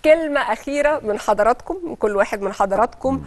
كلمه اخيره من حضراتكم من كل واحد من حضراتكم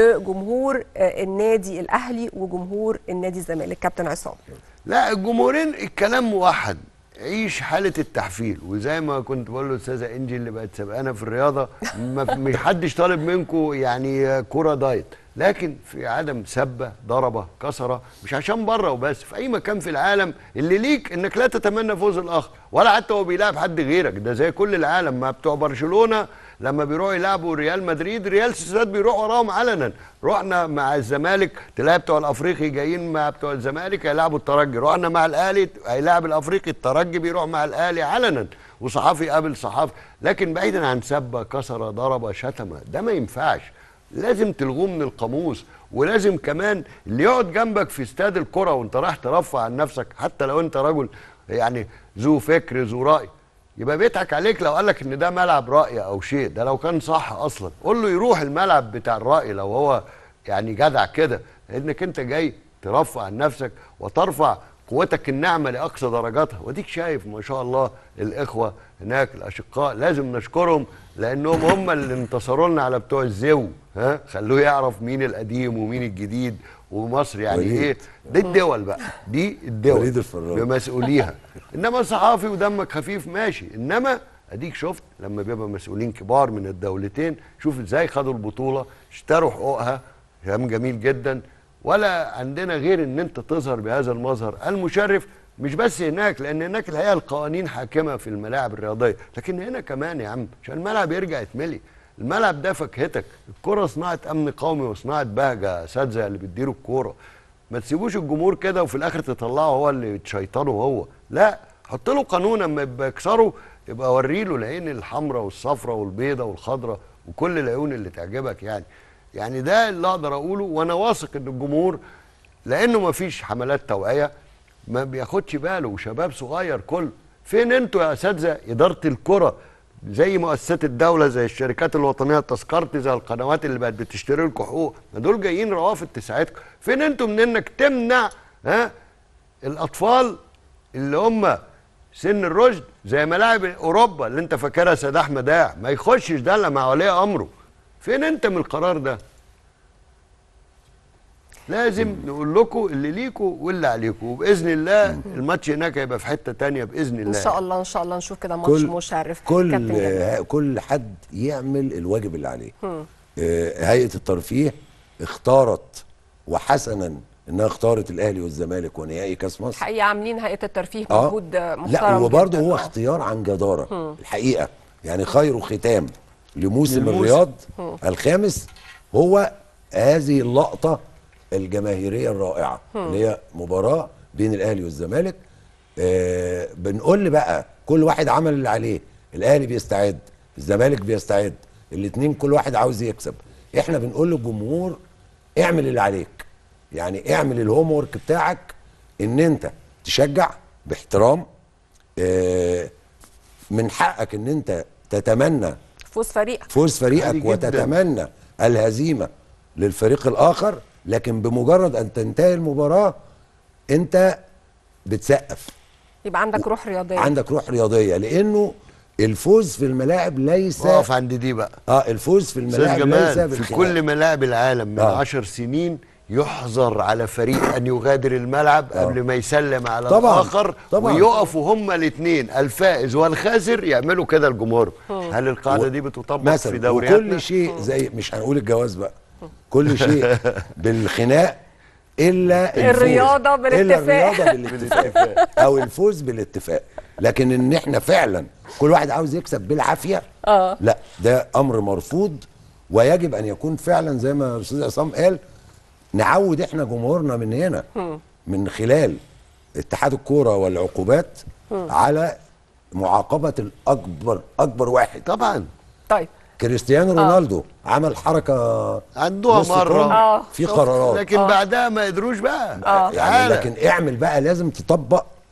لجمهور آه، النادي الاهلي وجمهور النادي الزمالك كابتن عصام لا الجمهورين الكلام موحد عيش حاله التحفيل وزي ما كنت بقول للاستاذه انجي اللي بقت سبقانه في الرياضه ما مش حدش طالب منكم يعني كره دايت لكن في عدم سبه ضربه كسره مش عشان بره وبس في اي مكان في العالم اللي ليك انك لا تتمنى فوز الاخر ولا حتى هو بيلعب حد غيرك ده زي كل العالم ما بتوع برشلونه لما بيروحوا يلعبوا ريال مدريد ريال سوسيداد بيروح وراهم علنا رحنا مع الزمالك تلاقي بتوع الافريقي جايين مع بتوع الزمالك هيلعبوا الترجي رحنا مع الاهلي هيلاعب الافريقي الترجي بيروح مع الاهلي علنا وصحافي قابل صحافي لكن بعيدا عن سبه كسره ضربه شتمه ده ما ينفعش لازم تلغوه من القاموس ولازم كمان اللي يقعد جنبك في استاد الكره وانت رايح ترفع عن نفسك حتى لو انت رجل يعني ذو فكر ذو راي يبقى بيضحك عليك لو قالك ان ده ملعب راي او شيء ده لو كان صح اصلا قول له يروح الملعب بتاع الراي لو هو يعني جدع كده لانك انت جاي ترفع عن نفسك وترفع قوتك الناعمه لاقصى درجاتها وديك شايف ما شاء الله الاخوه هناك الاشقاء لازم نشكرهم لانهم هم اللي انتصروا لنا على بتوع الزو ها خلوه يعرف مين القديم ومين الجديد ومصر يعني وليد. ايه دي الدول بقى دي الدول وليد الفراج. بمسؤوليها انما صحافي ودمك خفيف ماشي انما اديك شفت لما بيبقى مسؤولين كبار من الدولتين شوف ازاي خدوا البطوله اشتروا حقوقها كلام جميل جدا ولا عندنا غير ان انت تظهر بهذا المظهر المشرف مش بس هناك لان هناك الحقيقه القوانين حاكمه في الملاعب الرياضيه لكن هنا كمان يا عم عشان الملعب يرجع يتملي الملعب ده فاكهتك الكره صناعه امن قومي وصناعه بهجه اساتذه اللي بيديروا الكوره ما تسيبوش الجمهور كده وفي الاخر تطلعه هو اللي تشيطنه هو لا حط له قانون اما يبقى يكسره يبقى وري له العين الحمراء والصفراء والبيضاء والخضراء وكل العيون اللي تعجبك يعني يعني ده اللي اقدر اقوله وانا واثق ان الجمهور لانه ما فيش حملات توعيه ما بياخدش باله وشباب صغير كله فين انتوا يا اساتذه اداره الكره زي مؤسسات الدوله زي الشركات الوطنيه التذكرتي زي القنوات اللي بقت بتشتري لكم حقوق ما دول جايين روافد تساعدكم فين انتوا من انك تمنع ها الاطفال اللي هم سن الرشد زي ملاعب اوروبا اللي انت فاكرها سيد احمد داع ما يخشش ده الا مع ولي امره فين انت من القرار ده لازم نقول لكم اللي ليكوا واللي عليكم وباذن الله الماتش هناك هيبقى في حته تانية باذن الله ان شاء الله ان شاء الله نشوف كده ماتش كل مشرف كل كابتن جمال. آه، كل حد يعمل الواجب اللي عليه آه، هيئه الترفيه اختارت وحسنا انها اختارت الاهلي والزمالك ونهائي كاس مصر الحقيقه عاملين هيئه الترفيه اه مجهود محترم لا وبرضه جداً. هو آه. اختيار عن جداره الحقيقه يعني خير ختام لموسم للموسم. الرياض الخامس هو هذه اللقطه الجماهيريه الرائعه اللي هي مباراه بين الاهلي والزمالك آه بنقول بقى كل واحد عمل اللي عليه الاهلي بيستعد الزمالك بيستعد الاثنين كل واحد عاوز يكسب احنا بنقول للجمهور اعمل اللي عليك يعني اعمل الهوم ورك بتاعك ان انت تشجع باحترام آه، من حقك ان انت تتمنى فوز فريق فوز عادي فريقك جداً. وتتمنى الهزيمه للفريق الاخر لكن بمجرد ان تنتهي المباراه انت بتسقف يبقى عندك روح رياضيه عندك روح رياضيه لانه الفوز في الملاعب ليس واقف عند دي بقى اه الفوز في استاذ الملاعب ليس جمال في بالخناق. كل ملاعب العالم من آه. عشر سنين يحظر على فريق ان يغادر الملعب آه. قبل ما يسلم على طبعاً، الاخر طبعاً. ويقفوا هما الاثنين الفائز والخاسر يعملوا كده الجمهور هل القاعده و- دي بتطبق في مثلا دورياتنا وكل شيء زي مش هنقول الجواز بقى كل شيء بالخناق الا الفوز. الرياضة بالاتفاق. الا الرياضه بالاتفاق او الفوز بالاتفاق لكن ان احنا فعلا كل واحد عاوز يكسب بالعافيه آه. لا ده امر مرفوض ويجب ان يكون فعلا زي ما الاستاذ عصام قال نعود احنا جمهورنا من هنا من خلال اتحاد الكوره والعقوبات على معاقبه الاكبر اكبر واحد طبعا طيب كريستيانو رونالدو عمل حركه عندوها نص مرة. كم آه، في شفت. قرارات لكن بعدها ما قدروش بقى آه. يعني تعالى. لكن اعمل بقى لازم تطبق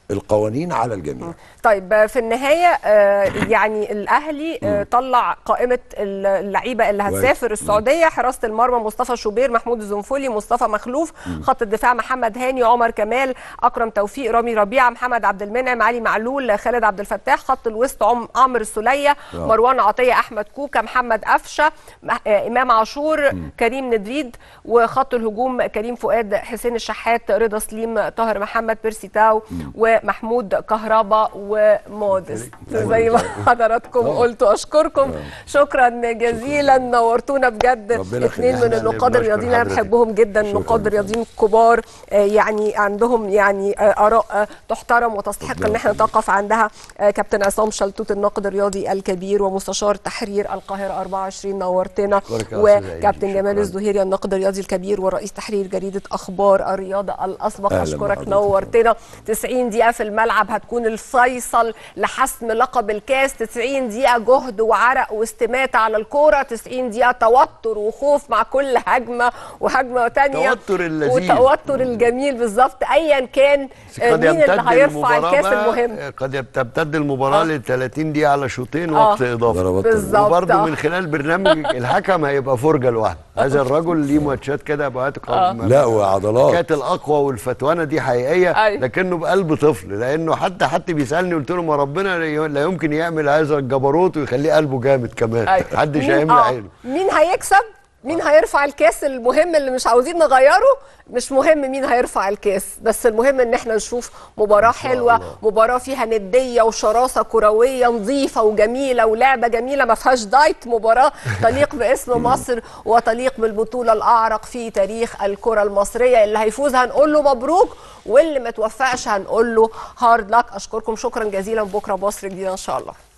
القوانين على الجميع طيب آه، في النهايه آه، يعني الاهلي آه، طلع قائمه اللعيبه اللي كويس. هتسافر السعوديه حراسه المرمى مصطفى شوبير محمود الزنفولي مصطفى مخلوف خط الدفاع محمد هاني عمر كمال اكرم توفيق رامي ربيعه محمد عبد المنعم علي معلول خالد عبد الفتاح خط الوسط عم عمرو السوليه آه. مروان عطيه احمد كوكا محمد قفشه مح- آه، امام عاشور كريم ندريد وخط الهجوم كريم فؤاد حسين الشحات رضا سليم طاهر محمد بيرسي تاو ومحمود كهربا ومودست زي ما حضراتكم طبعا. قلتوا اشكركم شكرا جزيلا نورتونا بجد ربنا اثنين يخليك. من احنا النقاد بنشكر الرياضيين انا حضرتك. بحبهم جدا شكراً. النقاد الرياضيين الكبار آه، يعني عندهم يعني آه، اراء آه، تحترم وتستحق ربنا ان احنا يخليك. نتوقف عندها آه، كابتن عصام شلتوت الناقد الرياضي الكبير ومستشار تحرير القاهره 24 نورتنا أشكرك يا أستاذة إنجي، وكابتن جمال شكراً. الزهيري الناقد الرياضي الكبير ورئيس تحرير جريده اخبار الرياضه الاسبق أهلاً اشكرك بحضرتك. نورتنا 90 دقيقه في الملعب هتكون الفيصل لحسم لقب الكاس 90 دقيقه جهد وعرق واستماتة على الكوره 90 دقيقه توتر وخوف مع كل هجمه وهجمه تانية توتر اللذيذ. وتوتر الجميل بالظبط ايا كان بس آه، قد مين اللي يمتد هيرفع المباراة الكاس بقى- المهم قد تمتد المباراة آه. ل 30 دقيقة على شوطين آه. وقت إضافي ضربات بالظبط وبرضه آه. من خلال برنامج الحكم هيبقى فرجة لوحده هذا الرجل ليه ماتشات كده اوقات لا وعضلات كانت الاقوى والفتوانه دي حقيقيه أيوة. لكنه بقلب طفل لانه حتى حد بيسالني قلت له ما ربنا لا يمكن يعمل هذا الجبروت ويخليه قلبه جامد كمان أيوة. محدش مين- هيملى آه، عينه مين هيكسب مين هيرفع الكاس المهم اللي مش عاوزين نغيره مش مهم مين هيرفع الكاس بس المهم ان احنا نشوف مباراة حلوة الله. مباراة فيها ندية وشراسة كروية نظيفة وجميلة ولعبة جميلة ما فيهاش دايت مباراة تليق باسم مصر وتليق بالبطولة الأعرق في تاريخ الكرة المصرية اللي هيفوز هنقول له مبروك واللي ما توفقش هنقول له هارد لك أشكركم شكرا جزيلا بكرة مصر جديدة إن شاء الله